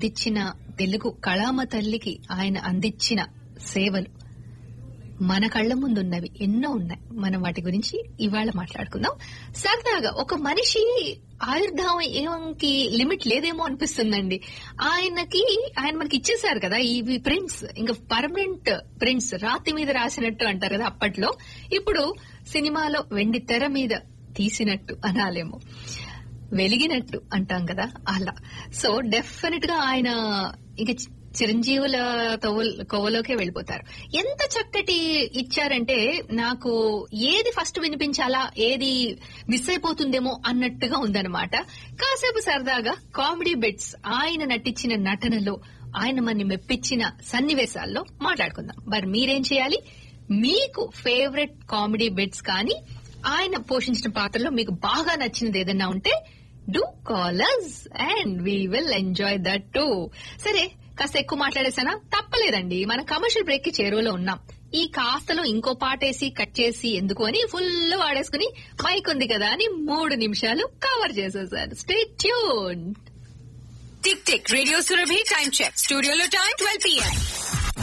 అందించిన తెలుగు కళామ తల్లికి ఆయన అందించిన సేవలు మన కళ్ళ ముందున్నవి ఎన్నో ఉన్నాయి మనం వాటి గురించి ఇవాళ మాట్లాడుకుందాం సరదాగా ఒక మనిషి ఆయుర్ధావం ఏమంకి లిమిట్ లేదేమో అనిపిస్తుందండి ఆయనకి ఆయన మనకి ఇచ్చేసారు కదా ఇవి ప్రింట్స్ ఇంకా పర్మనెంట్ ప్రింట్స్ రాతి మీద రాసినట్టు అంటారు కదా అప్పట్లో ఇప్పుడు సినిమాలో వెండి తెర మీద తీసినట్టు అనాలేమో వెలిగినట్టు అంటాం కదా అలా సో డెఫినెట్ గా ఆయన ఇక చి- చిరంజీవుల తోవ- కోవలోకే వెళ్ళిపోతారు ఎంత చక్కటి ఇచ్చారంటే నాకు ఏది ఫస్ట్ వినిపించాలా ఏది మిస్ అయిపోతుందేమో అన్నట్టుగా ఉందన్నమాట కాసేపు సరదాగా కామెడీ బిట్స్ ఆయన నటించిన నటనలో ఆయన మనని మెప్పించిన సన్నివేశాల్లో మాట్లాడుకుందాం మరి మీరేం చేయాలి మీకు ఫేవరెట్ కామెడీ బిట్స్ కానీ ఆయన పోషించిన పాత్రలో మీకు బాగా నచ్చినది ఏదన్నా ఉంటే do callers and we will enjoy that too సరే కాస్త ఎక్కువ మాట్లాడేసానా తప్పలేదండి మన కమర్షియల్ బ్రేక్ కి చేరువలో ఉన్నాం ఈ కాస్తలో ఇంకో పాటేసి కట్ చేసి ఎందుకు అని ఫుల్ వాడేసుకుని మైక్ ఉంది కదా అని మూడు నిమిషాలు కవర్ చేసేసారు stay tune tick tick radio Surabhi time check స్టూడియోలో టైం ట్వెల్వ్ పిఎం